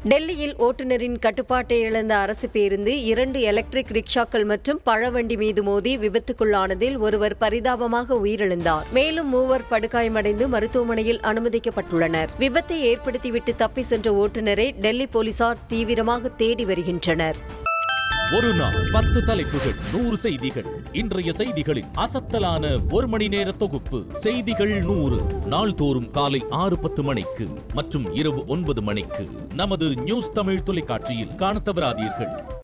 டெல்லியில் ஓட்டுநரின் கட்டுப்பாட்டை இழந்த அரசு பேருந்து இரண்டு எலக்ட்ரிக் ரிக்ஷாக்கள் மற்றும் பழவண்டி மீது மோதி விபத்துக்குள்ளானதில் ஒருவர் பரிதாபமாக உயிரிழந்தார் மேலும் மூவர் படுகாயமடைந்து மருத்துவமனையில் அனுமதிக்கப்பட்டுள்ளனர் விபத்தை ஏற்படுத்திவிட்டு தப்பி சென்ற ஓட்டுநரை டெல்லி போலீசார் தீவிரமாக தேடி வருகின்றனர் ஒரு நாள் பத்து தலைப்புகள் நூறு செய்திகள் இன்றைய செய்திகளின் அசத்தலான ஒரு மணி நேர தொகுப்பு செய்திகள் நூறு நாள்தோறும் காலை ஆறு பத்து மணிக்கு மற்றும் இரவு ஒன்பது மணிக்கு நமது நியூஸ் தமிழ் தொலைக்காட்சியில் காணத் தவறாதீர்கள்